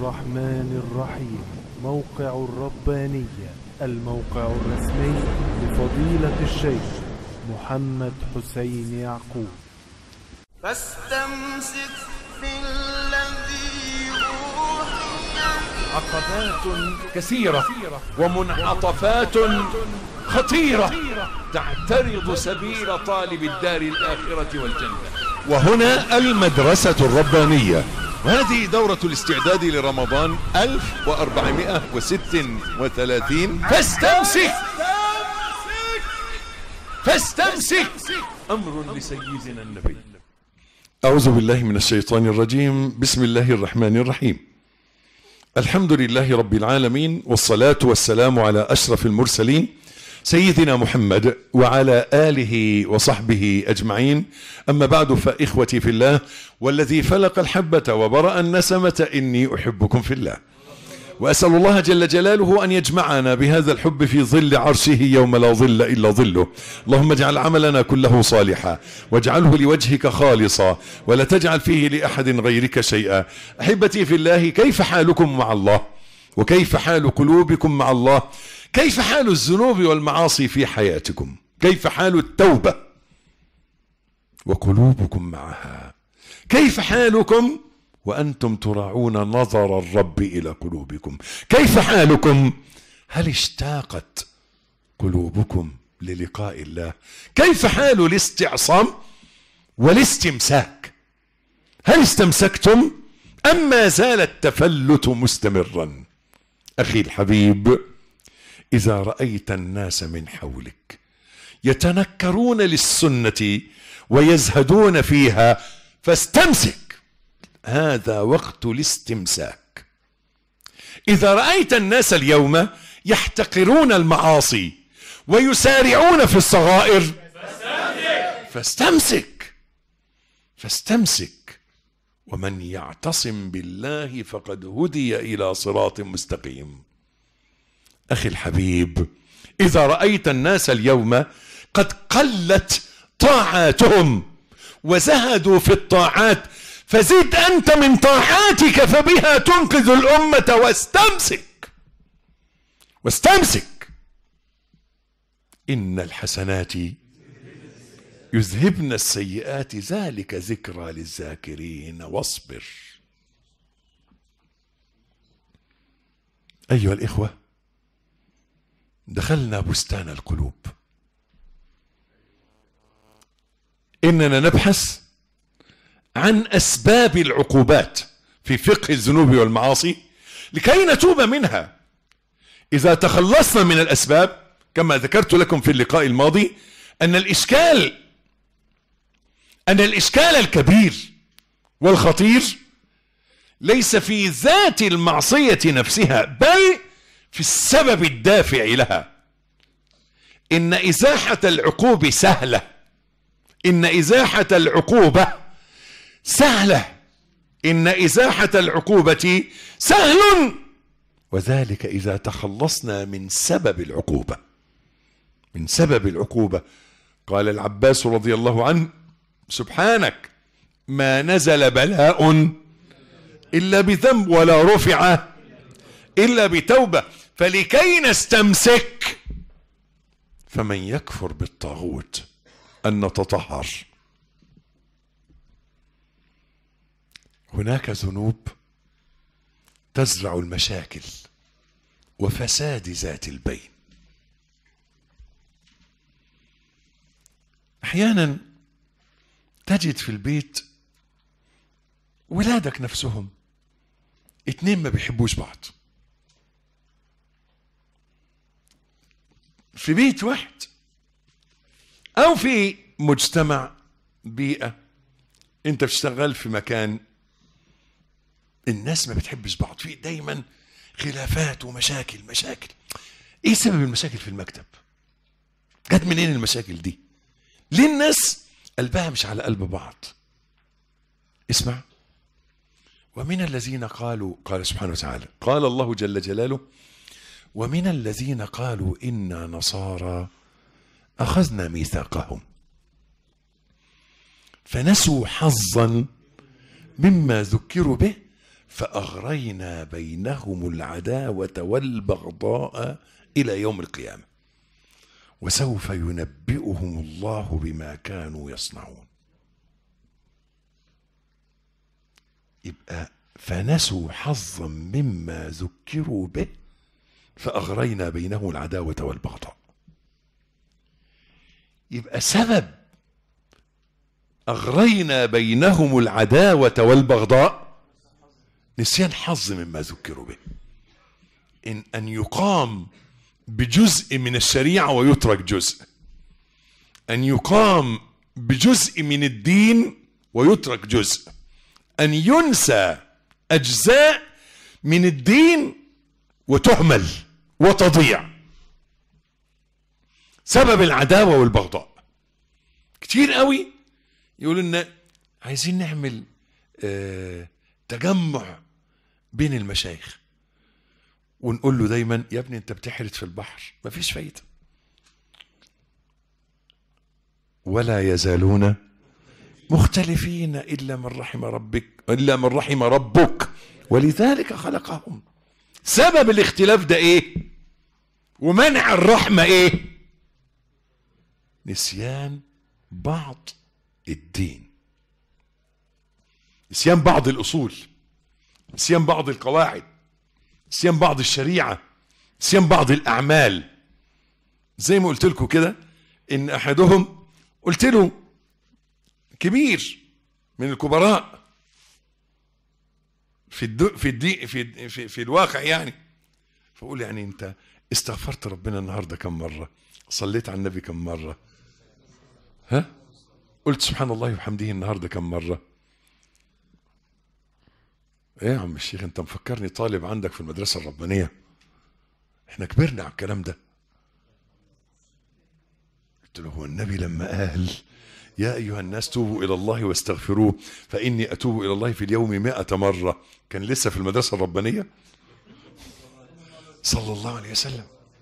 الرحمن الرحيم موقع الربانية الموقع الرسمي لفضيلة الشيخ محمد حسين يعقوب فاستمسك بالذي أوحي عقبات كثيرة ومنعطفات خطيرة تعترض سبيل طالب الدار الآخرة والجنة وهنا المدرسة الربانية وهذه دورة الاستعداد لرمضان 1436 فاستمسك فاستمسك أمر لسيدنا النبي أعوذ بالله من الشيطان الرجيم بسم الله الرحمن الرحيم الحمد لله رب العالمين والصلاة والسلام على أشرف المرسلين سيدنا محمد وعلى آله وصحبه أجمعين أما بعد فإخوتي في الله والذي فلق الحبة وبرأ النسمة إني أحبكم في الله وأسأل الله جل جلاله أن يجمعنا بهذا الحب في ظل عرشه يوم لا ظل إلا ظله اللهم اجعل عملنا كله صالحا واجعله لوجهك خالصا ولا تجعل فيه لأحد غيرك شيئا أحبتي في الله كيف حالكم مع الله وكيف حال قلوبكم مع الله كيف حال الذنوب والمعاصي في حياتكم كيف حال التوبة وقلوبكم معها كيف حالكم وأنتم تراعون نظر الرب إلى قلوبكم كيف حالكم هل اشتاقت قلوبكم للقاء الله كيف حال الاستعصام والاستمساك هل استمسكتم أم ما زال التفلت مستمرا أخي الحبيب إذا رأيت الناس من حولك يتنكرون للسنة ويزهدون فيها فاستمسك هذا وقت الاستمساك إذا رأيت الناس اليوم يحتقرون المعاصي ويسارعون في الصغائر فاستمسك فاستمسك ومن يعتصم بالله فقد هدي إلى صراط مستقيم أخي الحبيب إذا رأيت الناس اليوم قد قلت طاعاتهم وزهدوا في الطاعات فزد أنت من طاعاتك فبها تنقذ الأمة واستمسك واستمسك إن الحسنات يذهبن السيئات ذلك ذكرى للذاكرين واصبر أيها الإخوة دخلنا بستان القلوب إننا نبحث عن أسباب العقوبات في فقه الذنوب والمعاصي لكي نتوب منها إذا تخلصنا من الأسباب كما ذكرت لكم في اللقاء الماضي أن الإشكال أن الإشكال الكبير والخطير ليس في ذات المعصية نفسها بل في السبب الدافع لها إن إزاحة العقوب سهلة إن إزاحة العقوبة سهلة إن إزاحة العقوبة سهل وذلك إذا تخلصنا من سبب العقوبة من سبب العقوبة قال العباس رضي الله عنه سبحانك ما نزل بلاء إلا بذنب ولا رفع إلا بتوبة فلكي نستمسك فمن يكفر بالطاغوت أن نتطهر هناك ذنوب تزرع المشاكل وفساد ذات البين احيانا تجد في البيت ولادك نفسهم اتنين ما بيحبوش بعض في بيت واحد او في مجتمع بيئة انت بتشتغل في مكان الناس ما بتحبش بعض في دايما خلافات ومشاكل مشاكل ايه سبب المشاكل في المكتب جت منين المشاكل دي ليه الناس قلبها مش على قلب بعض اسمع ومن الذين قالوا قال سبحانه وتعالى قال الله جل جلاله ومن الذين قالوا إنا نصارى أخذنا ميثاقهم فنسوا حظا مما ذكروا به فأغرينا بينهم العداوة والبغضاء إلى يوم القيامة وسوف ينبئهم الله بما كانوا يصنعون يبقى فنسوا حظا مما ذكروا به فأغرينا بينهم العداوة والبغضاء يبقى سبب أغرينا بينهم العداوة والبغضاء نسيان حظ مما ذكروا به إن أن يقام بجزء من الشريعة ويترك جزء أن يقام بجزء من الدين ويترك جزء أن ينسى أجزاء من الدين وتهمل وتضيع سبب العداوة والبغضاء كتير قوي يقولوا لنا عايزين نعمل آه تجمع بين المشايخ ونقول له دايما يا ابني انت بتحرت في البحر مفيش فايده ولا يزالون مختلفين الا من رحم ربك الا من رحم ربك ولذلك خلقهم سبب الاختلاف ده ايه ومنع الرحمه ايه نسيان بعض الدين نسيان بعض الاصول نسيان بعض القواعد نسيان بعض الشريعه نسيان بعض الاعمال زي ما قلت لكم كده ان احدهم قلت له كبير من الكبراء في الدو في الدي في في, في الواقع يعني فقول يعني انت استغفرت ربنا النهارده كم مره صليت على النبي كم مره ها قلت سبحان الله وبحمده النهارده كم مره ايه يا عم الشيخ انت مفكرني طالب عندك في المدرسه الربانيه احنا كبرنا على الكلام ده قلت له هو النبي لما قال يا أيها الناس توبوا إلى الله واستغفروه فإني أتوب إلى الله في اليوم مئة مرة كان لسه في المدرسة الربانية صلى الله عليه وسلم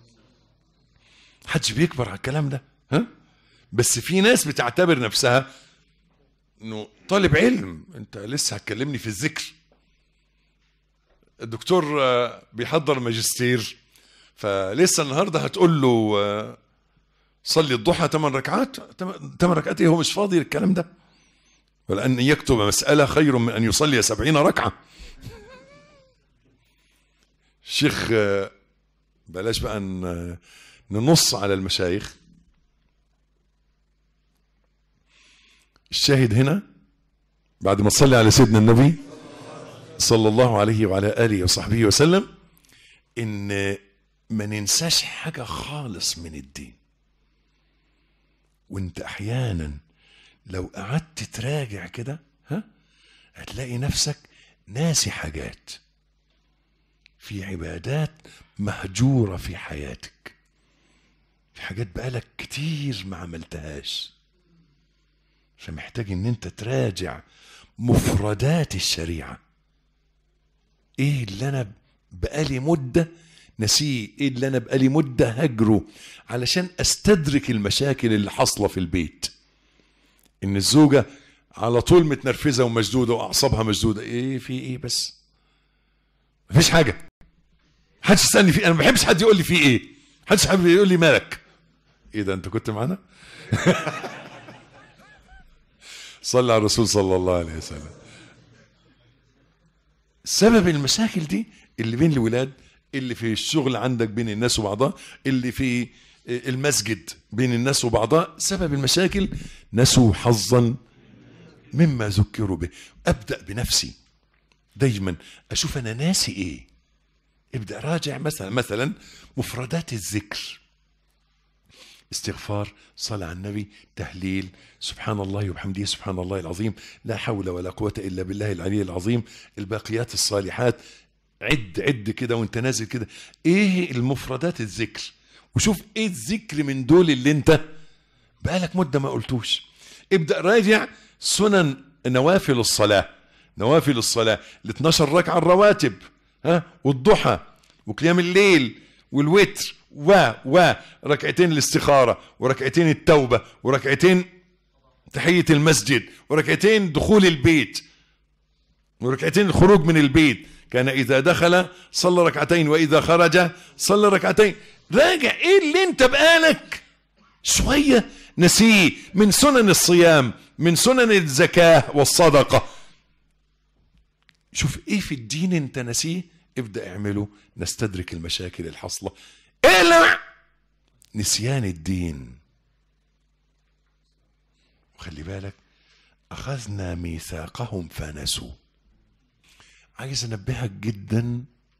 حدش بيكبر على الكلام ده ها بس في ناس بتعتبر نفسها انه طالب علم انت لسه هتكلمني في الذكر الدكتور آه، بيحضر ماجستير فلسه النهارده هتقول له آه، صلي الضحى ثمان ركعات ثمان ركعات إيه هو مش فاضي للكلام ده ولأن يكتب مسألة خير من أن يصلي سبعين ركعة شيخ آه، بلاش بقى ن- ننص على المشايخ الشاهد هنا بعد ما تصلي على سيدنا النبي صلى الله عليه وعلى آله وصحبه وسلم إن ما ننساش حاجة خالص من الدين وانت احيانا لو قعدت تراجع كده ها هتلاقي نفسك ناسي حاجات في عبادات مهجورة في حياتك في حاجات بقالك كتير ما عملتهاش فمحتاج ان انت تراجع مفردات الشريعة ايه اللي انا بقالي مدة نسيه ايه اللي انا بقالي مدة هجره علشان استدرك المشاكل اللي حاصلة في البيت ان الزوجة على طول متنرفزة ومشدودة واعصابها مشدودة ايه في ايه بس مفيش حاجة محدش يسألني في انا ما بحبش حد يقول لي في ايه محدش حابب يقول لي مالك ايه ده انت كنت معانا صلى على الرسول صلى الله عليه وسلم سبب المشاكل دي اللي بين الولاد اللي في الشغل عندك بين الناس وبعضها اللي في المسجد بين الناس وبعضها سبب المشاكل نسوا حظا مما ذكروا به ابدا بنفسي دايما اشوف انا ناسي ايه ابدا راجع مثلا مثلا مفردات الذكر استغفار صلاة على النبي تهليل سبحان الله وبحمده سبحان الله العظيم لا حول ولا قوة إلا بالله العلي العظيم الباقيات الصالحات عد عد كده وانت نازل كده ايه المفردات الذكر وشوف ايه الذكر من دول اللي انت بقالك مدة ما قلتوش ابدأ راجع سنن نوافل الصلاة نوافل الصلاة ال 12 ركعة الرواتب ها والضحى وقيام الليل والوتر و و ركعتين الاستخارة وركعتين التوبة وركعتين تحية المسجد وركعتين دخول البيت وركعتين الخروج من البيت كان إذا دخل صلى ركعتين وإذا خرج صلى ركعتين راجع إيه اللي أنت بقالك شوية نسيه من سنن الصيام من سنن الزكاة والصدقة شوف إيه في الدين أنت نسيه ابدأ اعمله نستدرك المشاكل الحاصلة اقلع نسيان الدين وخلي بالك أخذنا ميثاقهم فنسوا عايز أنبهك جدا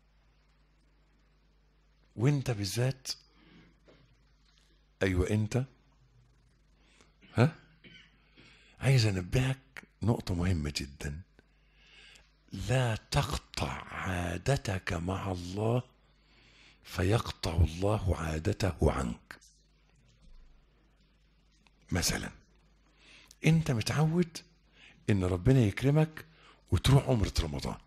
وانت بالذات أيوة انت ها عايز أنبهك نقطة مهمة جدا لا تقطع عادتك مع الله فيقطع الله عادته عنك مثلا انت متعود ان ربنا يكرمك وتروح عمرة رمضان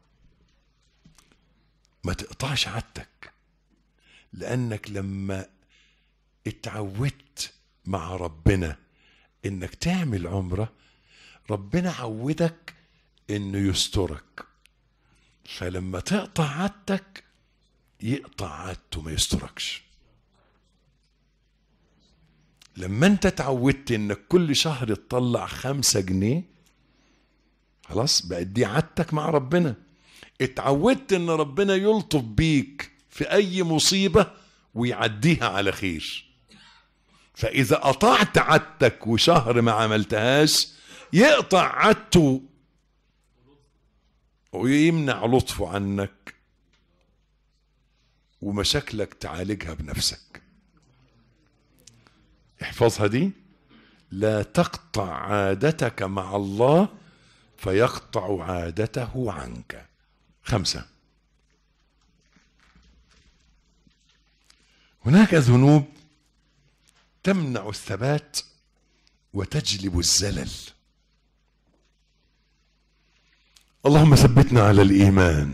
ما تقطعش عادتك لانك لما اتعودت مع ربنا انك تعمل عمرة ربنا عودك انه يسترك فلما تقطع عادتك يقطع عادته ما يستركش لما انت اتعودت انك كل شهر تطلع خمسة جنيه خلاص بقت دي عادتك مع ربنا اتعودت ان ربنا يلطف بيك في اي مصيبة ويعديها على خير فاذا قطعت عادتك وشهر ما عملتهاش يقطع عادته ويمنع لطفه عنك ومشاكلك تعالجها بنفسك احفظها دي لا تقطع عادتك مع الله فيقطع عادته عنك خمسة هناك ذنوب تمنع الثبات وتجلب الزلل اللهم ثبتنا على الإيمان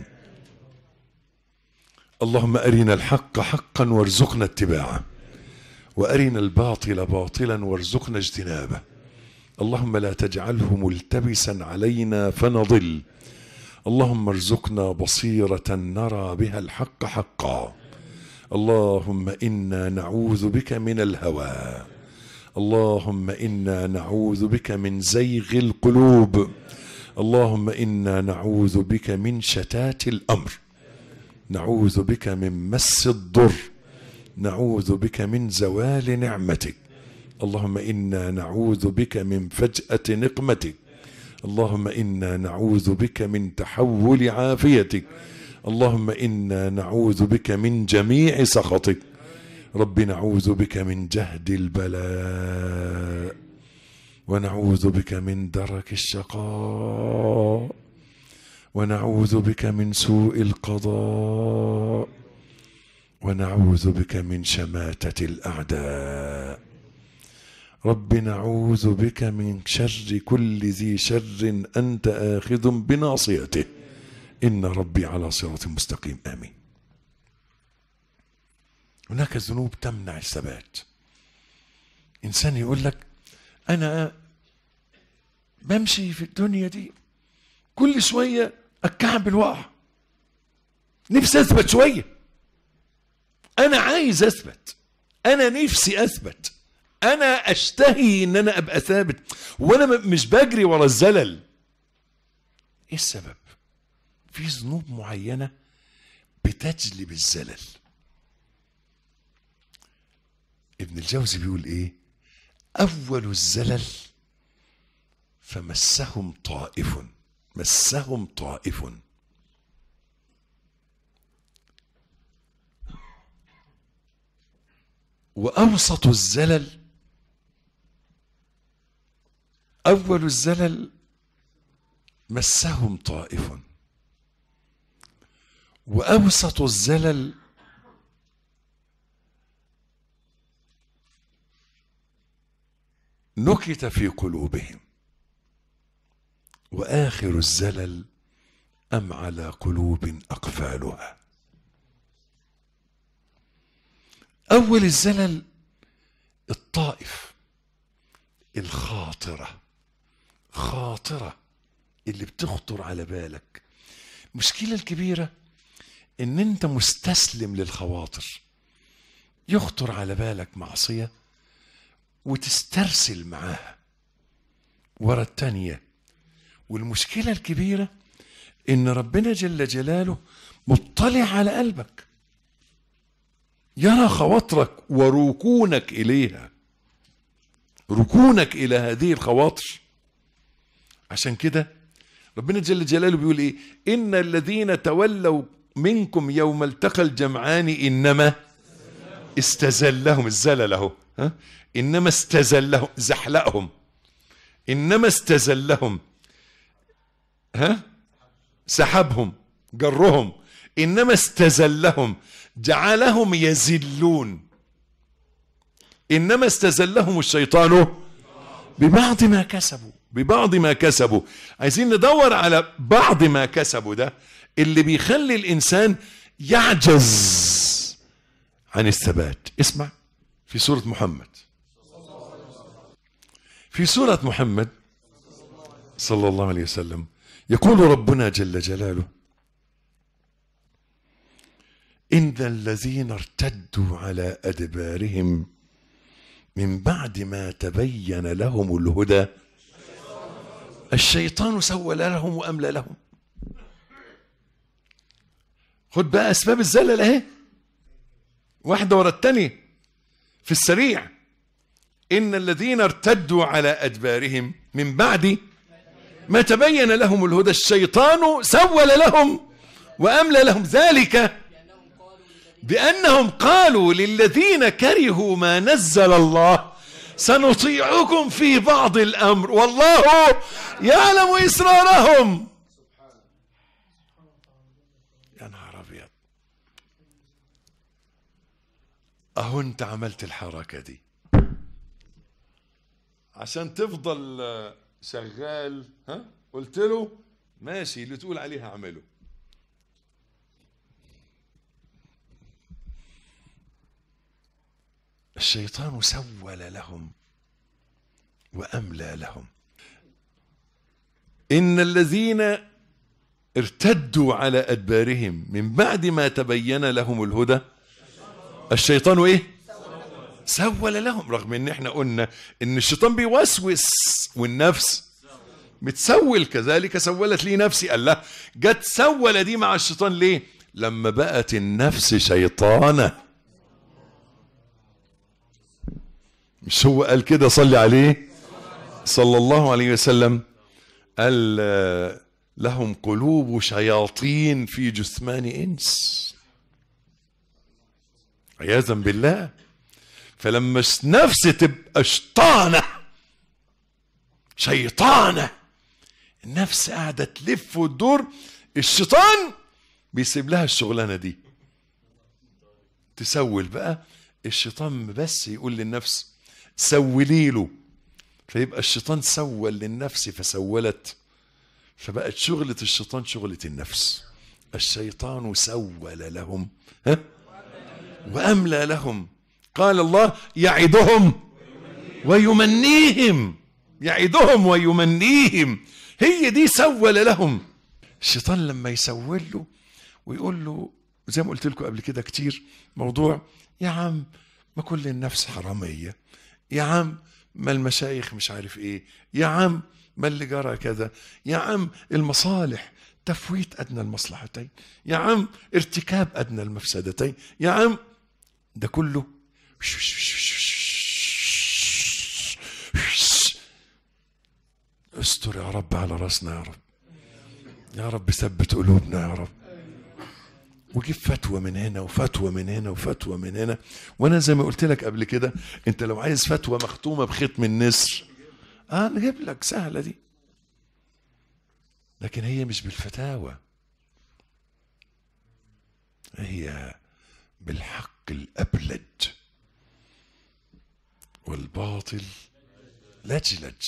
اللهم أرنا الحق حقا وارزقنا اتباعه وارنا الباطل باطلا وارزقنا اجتنابه اللهم لا تجعله ملتبسا علينا فنضل اللهم ارزقنا بصيره نرى بها الحق حقا اللهم انا نعوذ بك من الهوى اللهم انا نعوذ بك من زيغ القلوب اللهم انا نعوذ بك من شتات الامر نعوذ بك من مس الضر نعوذ بك من زوال نعمتك اللهم انا نعوذ بك من فجاه نقمتك اللهم انا نعوذ بك من تحول عافيتك اللهم انا نعوذ بك من جميع سخطك رب نعوذ بك من جهد البلاء ونعوذ بك من درك الشقاء ونعوذ بك من سوء القضاء ونعوذ بك من شماتة الأعداء رب نعوذ بك من شر كل ذي شر أنت آخذ بناصيته إن ربي على صراط مستقيم آمين هناك ذنوب تمنع الثبات إنسان يقول لك أنا بمشي في الدنيا دي كل شوية أكعب الوقع نفسي أثبت شوية انا عايز اثبت انا نفسي اثبت انا اشتهي ان انا ابقى ثابت وانا م- مش بجري ورا الزلل ايه السبب في ذنوب معينه بتجلب الزلل ابن الجوزي بيقول ايه اول الزلل فمسهم طائف مسهم طائف وأوسط الزلل أول الزلل مسهم طائف وأوسط الزلل نكت في قلوبهم وآخر الزلل أم على قلوب أقفالها أول الزلل الطائف الخاطرة خاطرة اللي بتخطر على بالك المشكلة الكبيرة ان انت مستسلم للخواطر يخطر على بالك معصية وتسترسل معاها ورا التانية والمشكلة الكبيرة ان ربنا جل جلاله مطلع على قلبك يرى خواطرك وركونك اليها ركونك الى هذه الخواطر عشان كده ربنا جل جلاله بيقول ايه ان الذين تولوا منكم يوم التقى الجمعان انما استزلهم الزلل اهو ها انما استزلهم زحلقهم انما استزلهم ها سحبهم جرهم انما استزلهم جعلهم يزلون انما استزلهم الشيطان ببعض ما كسبوا ببعض ما كسبوا عايزين ندور على بعض ما كسبوا ده اللي بيخلي الانسان يعجز عن الثبات اسمع في سورة محمد في سورة محمد صلى الله عليه وسلم يقول ربنا جل جلاله إن الذين ارتدوا على أدبارهم من بعد ما تبين لهم الهدى الشيطان سول لهم وأملى لهم خد بقى أسباب الزلل أهي واحدة ورا التانية في السريع إن الذين ارتدوا على أدبارهم من بعد ما تبين لهم الهدى الشيطان سول لهم وأملى لهم ذلك بأنهم قالوا للذين كرهوا ما نزل الله سنطيعكم في بعض الأمر والله يعلم إسرارهم يا نهار أبيض أهو أنت عملت الحركة دي عشان تفضل آه، شغال ها قلت له ماشي اللي تقول عليه هعمله الشيطان سول لهم واملى لهم ان الذين ارتدوا على ادبارهم من بعد ما تبين لهم الهدى الشيطان ايه سول لهم رغم ان احنا قلنا ان الشيطان بيوسوس والنفس بتسول كذلك سولت لي نفسي قال لا جت سول دي مع الشيطان ليه لما بقت النفس شيطانه مش هو قال كده صلي عليه صلى الله عليه وسلم قال آه، لهم قلوب شياطين في جثمان انس عياذا بالله فلما النفس تبقى شيطانه شيطانه النفس قاعده تلف وتدور الشيطان بيسيب لها الشغلانه دي تسول بقى الشيطان بس يقول للنفس سولي له فيبقى الشيطان سول للنفس فسولت فبقت شغلة الشيطان شغلة النفس الشيطان سول لهم ها وأملى لهم قال الله يعدهم ويمنيهم يعدهم ويمنيهم هي دي سول لهم الشيطان لما يسول له ويقول له زي ما قلت لكم قبل كده كتير موضوع يا عم ما كل النفس حرامية يا عم ما المشايخ مش عارف ايه يا عم ما اللي جرى كذا يا عم المصالح تفويت ادنى المصلحتين يا عم ارتكاب ادنى المفسدتين يا عم ده كله استر يا رب على راسنا يا رب يا رب ثبت قلوبنا يا رب وجيب فتوى من هنا وفتوى من هنا وفتوى من هنا وانا زي ما قلت لك قبل كده انت لو عايز فتوى مختومه بختم النسر اه نجيب لك سهله دي لكن هي مش بالفتاوى هي بالحق الابلج والباطل لجلج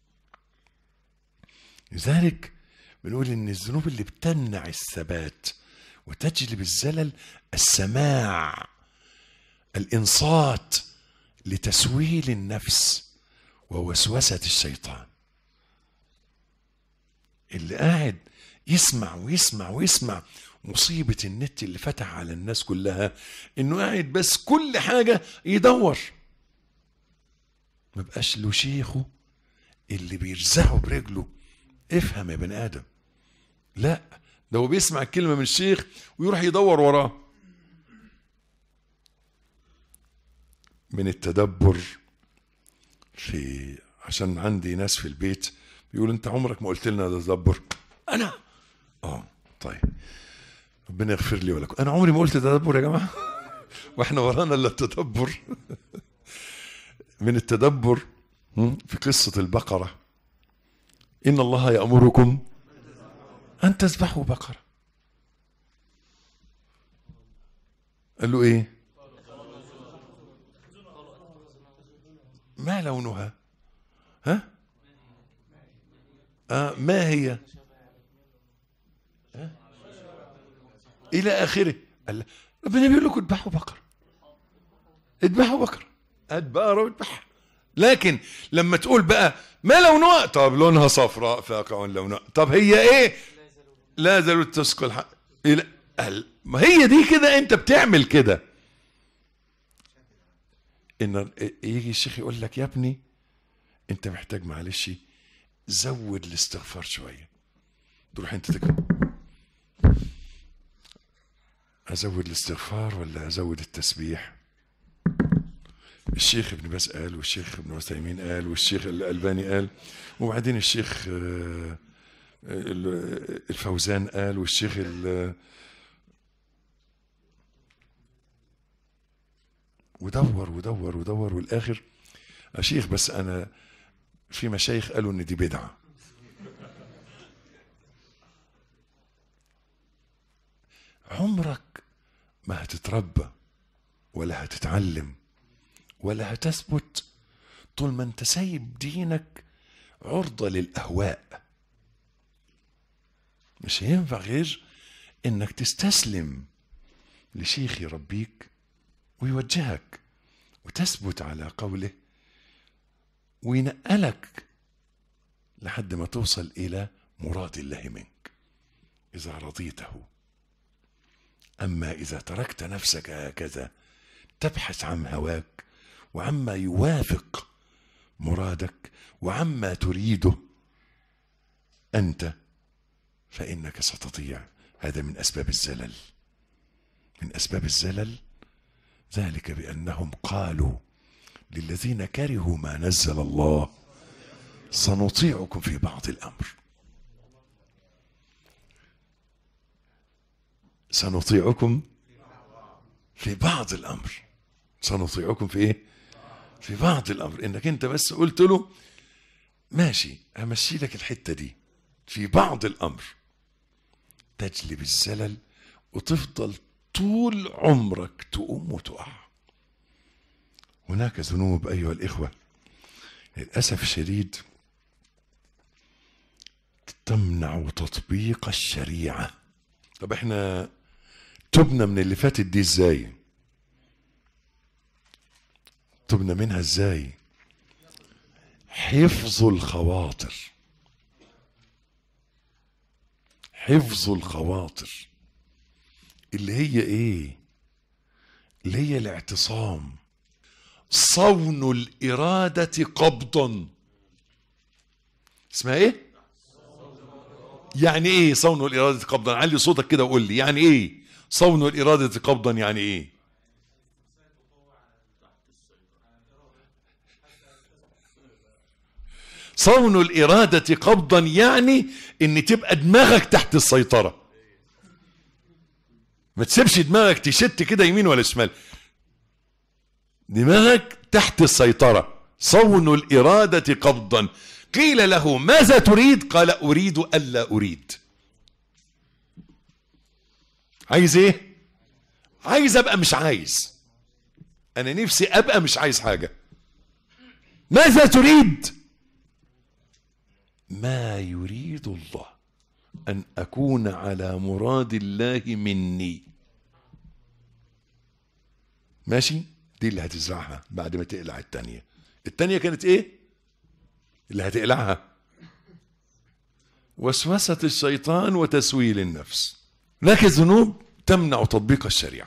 لذلك بنقول ان الذنوب اللي بتمنع الثبات وتجلب الزلل السماع الانصات لتسويل النفس ووسوسه الشيطان اللي قاعد يسمع ويسمع ويسمع مصيبة النت اللي فتح على الناس كلها انه قاعد بس كل حاجة يدور ما بقاش له شيخه اللي بيرزعه برجله افهم يا بني ادم لا ده هو بيسمع الكلمة من الشيخ ويروح يدور وراه من التدبر في عشان عندي ناس في البيت بيقول انت عمرك ما قلت لنا ده تدبر انا اه طيب ربنا يغفر لي ولكم انا عمري ما قلت تدبر يا جماعه واحنا ورانا الا التدبر من التدبر م? في قصه البقره ان الله يامركم ان تذبحوا بقره قال له ايه ما لونها ها آه ما هي ها؟ الى اخره قال لا. ربنا بيقول لكم اذبحوا بقره اذبحوا بقره هات بقره واذبحها لكن لما تقول بقى ما لونها طب لونها صفراء فاقع لونها طب هي ايه لا زالت تسقي الحق إلى قال ما هي دي كده انت بتعمل كده ان يجي الشيخ يقول لك يا ابني انت محتاج معلش زود الاستغفار شويه تروح انت تكتب ازود الاستغفار ولا ازود التسبيح الشيخ ابن باز قال والشيخ ابن عثيمين قال والشيخ الالباني قال وبعدين الشيخ آه، ال- الفوزان قال والشيخ ال- ودور ودور ودور والاخر يا شيخ بس انا في مشايخ قالوا ان دي بدعه عمرك ما هتتربى ولا هتتعلم ولا هتثبت طول ما انت سايب دينك عرضة للأهواء مش هينفع غير انك تستسلم لشيخ يربيك ويوجهك وتثبت على قوله وينقلك لحد ما توصل إلى مراد الله منك إذا رضيته أما إذا تركت نفسك هكذا تبحث عن هواك وعما يوافق مرادك وعما تريده أنت فإنك ستضيع هذا من أسباب الزلل من أسباب الزلل ذلك بأنهم قالوا للذين كرهوا ما نزل الله سنطيعكم في بعض الأمر سنطيعكم في بعض الأمر سنطيعكم في إيه؟ في بعض الأمر إنك أنت بس قلت له ماشي همشي لك الحتة دي في بعض الأمر تجلب الزلل وتفضل طول عمرك تقوم وتقع هناك ذنوب أيها الإخوة للأسف الشديد تمنع تطبيق الشريعة طب احنا تبنا من اللي فاتت دي ازاي تبنا منها ازاي حفظ الخواطر حفظ الخواطر اللي هي ايه اللي هي الاعتصام صون الإرادة قبضا اسمها ايه يعني ايه صون الإرادة قبضا علي صوتك كده وقول لي يعني ايه صون الإرادة قبضا يعني ايه صون الإرادة قبضا يعني ان تبقى دماغك تحت السيطرة ما تسيبش دماغك تشت كده يمين ولا شمال دماغك تحت السيطرة صون الإرادة قبضا قيل له ماذا تريد قال أريد ألا أريد عايز ايه عايز ابقى مش عايز انا نفسي ابقى مش عايز حاجة ماذا تريد ما يريد الله ان اكون على مراد الله مني ماشي دي اللي هتزرعها بعد ما تقلع التانية التانية كانت ايه اللي هتقلعها وسوسة الشيطان وتسويل النفس لكن الذنوب تمنع تطبيق الشريعة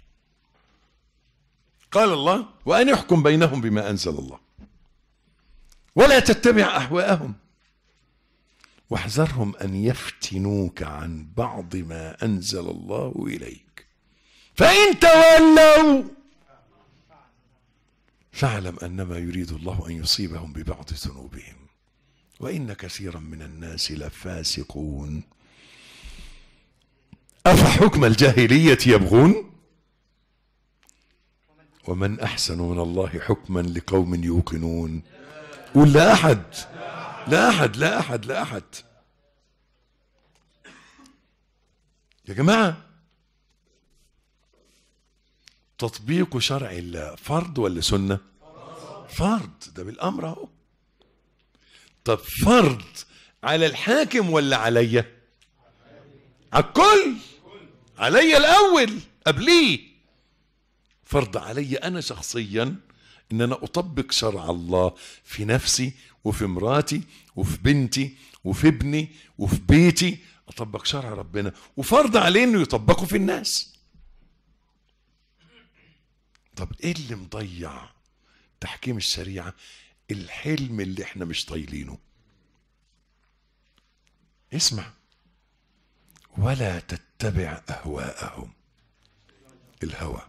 قال الله وأن يحكم بينهم بما أنزل الله ولا تتبع أهواءهم واحذرهم أن يفتنوك عن بعض ما أنزل الله إليك فإن تولوا فاعلم أنما يريد الله أن يصيبهم ببعض ذنوبهم وإن كثيرا من الناس لفاسقون أفحكم الجاهلية يبغون ومن أحسن من الله حكما لقوم يوقنون قل لا أحد لا أحد لا أحد لا أحد يا جماعة تطبيق شرع الله فرض ولا سنة فرض ده بالأمر أهو طب فرض على الحاكم ولا عليا على الكل عليا الأول قبليه فرض علي أنا شخصيا إن أنا أطبق شرع الله في نفسي وفي مراتي وفي بنتي وفي ابني وفي بيتي أطبق شرع ربنا وفرض عليه إنه يطبقه في الناس طب إيه اللي مضيع تحكيم الشريعة الحلم اللي احنا مش طايلينه اسمع ولا تتبع أهواءهم الهوى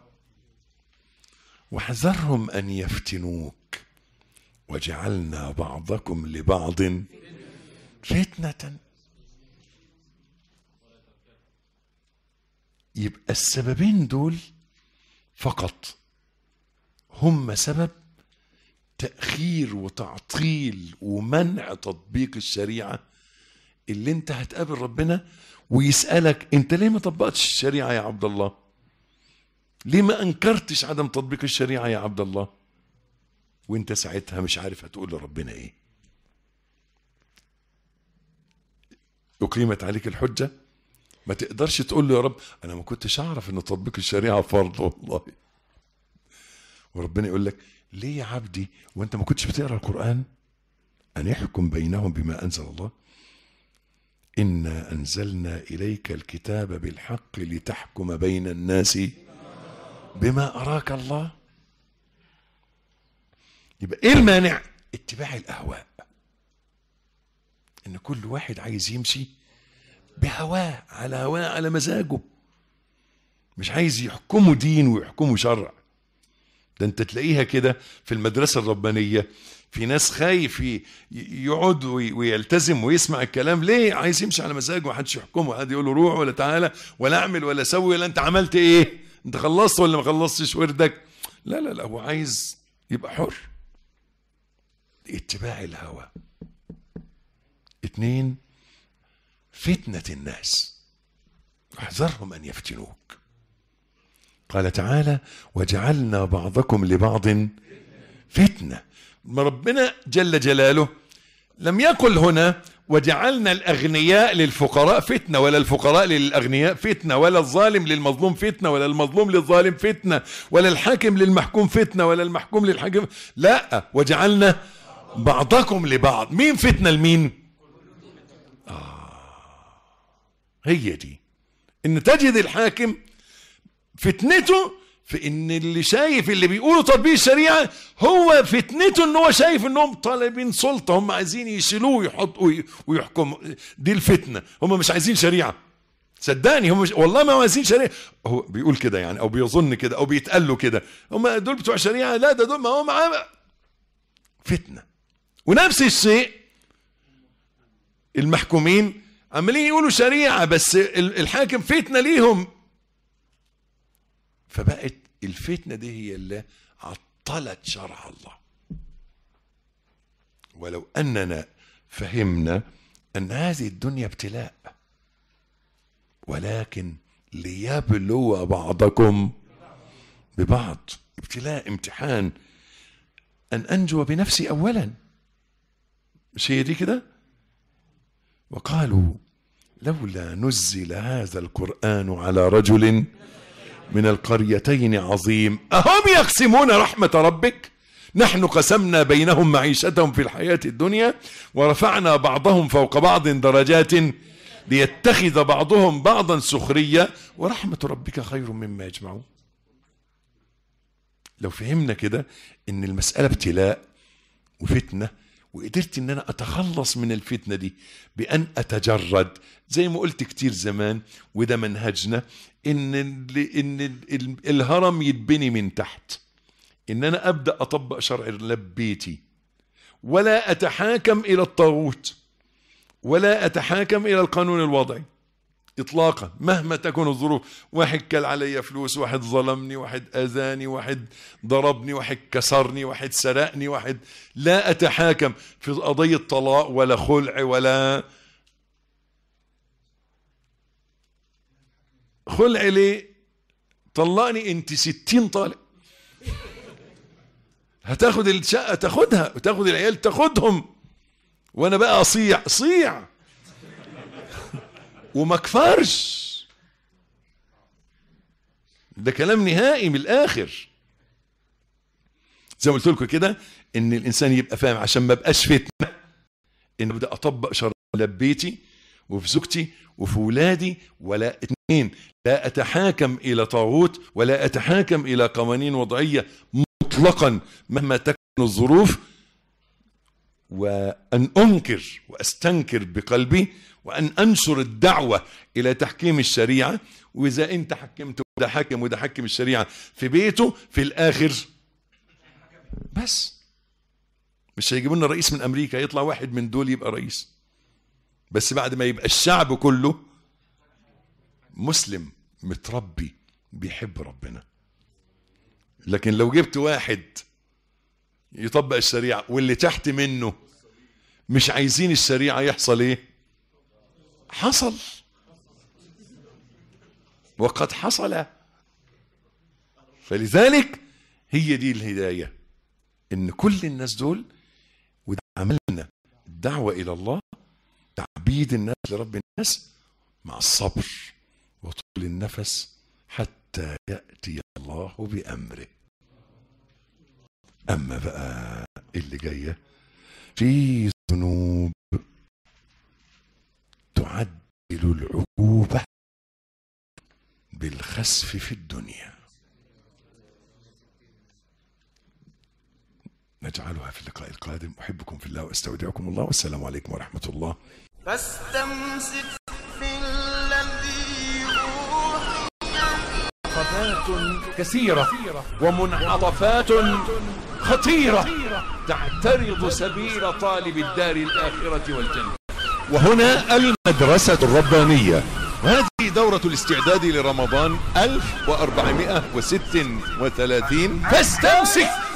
واحذرهم أن يفتنوك وجعلنا بعضكم لبعض فتنة يبقى السببين دول فقط هم سبب تأخير وتعطيل ومنع تطبيق الشريعة اللي انت هتقابل ربنا ويسألك انت ليه ما طبقتش الشريعة يا عبد الله ليه ما انكرتش عدم تطبيق الشريعة يا عبد الله وانت ساعتها مش عارف هتقول لربنا ايه أقيمت عليك الحجة ما تقدرش تقول له يا رب أنا ما كنتش أعرف إن تطبيق الشريعة فرض والله وربنا يقول لك ليه يا عبدي وأنت ما كنتش بتقرأ القرآن أن يحكم بينهم بما أنزل الله إنا أنزلنا إليك الكتاب بالحق لتحكم بين الناس بما أراك الله يبقى إيه المانع اتباع الأهواء إن كل واحد عايز يمشي بهواه على هواه على مزاجه مش عايز يحكمه دين ويحكمه شرع ده انت تلاقيها كده في المدرسة الربانية في ناس خايف ي- يقعد وي- ويلتزم ويسمع الكلام ليه عايز يمشي على مزاجه محدش يحكمه حد يقول له روح ولا تعالى ولا اعمل ولا سوي ولا انت عملت ايه انت خلصت ولا ما خلصتش وردك لا لا لا هو عايز يبقى حر اتباع الهوى اتنين فتنة الناس احذرهم أن يفتنوك قال تعالى وجعلنا بعضكم لبعض فتنة ما ربنا جل جلاله لم يقل هنا وجعلنا الأغنياء للفقراء فتنة ولا الفقراء للأغنياء فتنة ولا الظالم للمظلوم فتنة ولا المظلوم للظالم فتنة ولا الحاكم للمحكوم فتنة ولا المحكوم للحاكم لا وجعلنا بعضكم لبعض مين فتنة لمين هي دي ان تجد الحاكم فتنته في ان اللي شايف اللي بيقولوا تطبيق الشريعه هو فتنته ان هو شايف انهم طالبين سلطه هم عايزين يشيلوه ويحطوا وي- ويحكموا دي الفتنه هم مش عايزين شريعه صدقني هم مش والله ما عايزين شريعه هو بيقول كده يعني او بيظن كده او بيتقال له كده هم دول بتوع شريعه لا ده دول ما هو معاه فتنه ونفس الشيء المحكومين عمالين يقولوا شريعة بس ال- الحاكم فتنة ليهم فبقت الفتنة دي هي اللي عطلت شرع الله ولو أننا فهمنا أن هذه الدنيا ابتلاء ولكن ليبلو بعضكم ببعض ابتلاء امتحان أن أنجو بنفسي أولا مش هي دي كده وقالوا لولا نزل هذا القرآن على رجل من القريتين عظيم أهم يقسمون رحمة ربك نحن قسمنا بينهم معيشتهم في الحياة الدنيا ورفعنا بعضهم فوق بعض درجات ليتخذ بعضهم بعضا سخرية ورحمة ربك خير مما يجمعون لو فهمنا كده ان المسألة ابتلاء وفتنة وقدرت ان انا اتخلص من الفتنة دي بان اتجرد زي ما قلت كتير زمان وده منهجنا ان ال- ان ال- الهرم يتبني من تحت ان انا ابدا اطبق شرع الله ببيتي ولا اتحاكم الى الطاغوت ولا اتحاكم الى القانون الوضعي اطلاقا مهما تكون الظروف واحد كل علي فلوس واحد ظلمني واحد اذاني واحد ضربني واحد كسرني واحد سرقني واحد لا اتحاكم في قضيه طلاق ولا خلع ولا خلع ليه طلقني انت ستين طالق هتاخد الشقه تاخدها وتاخد العيال تاخدهم وانا بقى اصيع صيع وما كفرش ده كلام نهائي من الاخر زي ما قلت لكم كده ان الانسان يبقى فاهم عشان ما بقاش فتنه ان ابدا اطبق شرع الله ببيتي وفي زوجتي وفي ولادي ولا اتنين لا اتحاكم الى طاغوت ولا اتحاكم الى قوانين وضعيه مطلقا مهما تكن الظروف وأن أنكر وأستنكر بقلبي وأن أنشر الدعوة إلى تحكيم الشريعة وإذا أنت حكمت وده حكم وده حكم الشريعة في بيته في الآخر بس مش هيجيبوا لنا رئيس من أمريكا يطلع واحد من دول يبقى رئيس بس بعد ما يبقى الشعب كله مسلم متربي بيحب ربنا لكن لو جبت واحد يطبق الشريعة واللي تحت منه مش عايزين الشريعة يحصل ايه حصل وقد حصل فلذلك هي دي الهداية ان كل الناس دول وده عملنا الدعوة الى الله تعبيد الناس لرب الناس مع الصبر وطول النفس حتى يأتي الله بأمره أما بقى اللي جاية في ذنوب تعدل العقوبة بالخسف في الدنيا نجعلها في اللقاء القادم أحبكم في الله وأستودعكم الله والسلام عليكم ورحمة الله فاستمسك بالذي أوحي منعطفات كثيرة ومنعطفات خطيرة تعترض سبيل طالب الدار الآخرة والجنة وهنا المدرسة الربانية وهذه دورة الاستعداد لرمضان 1436 فاستمسك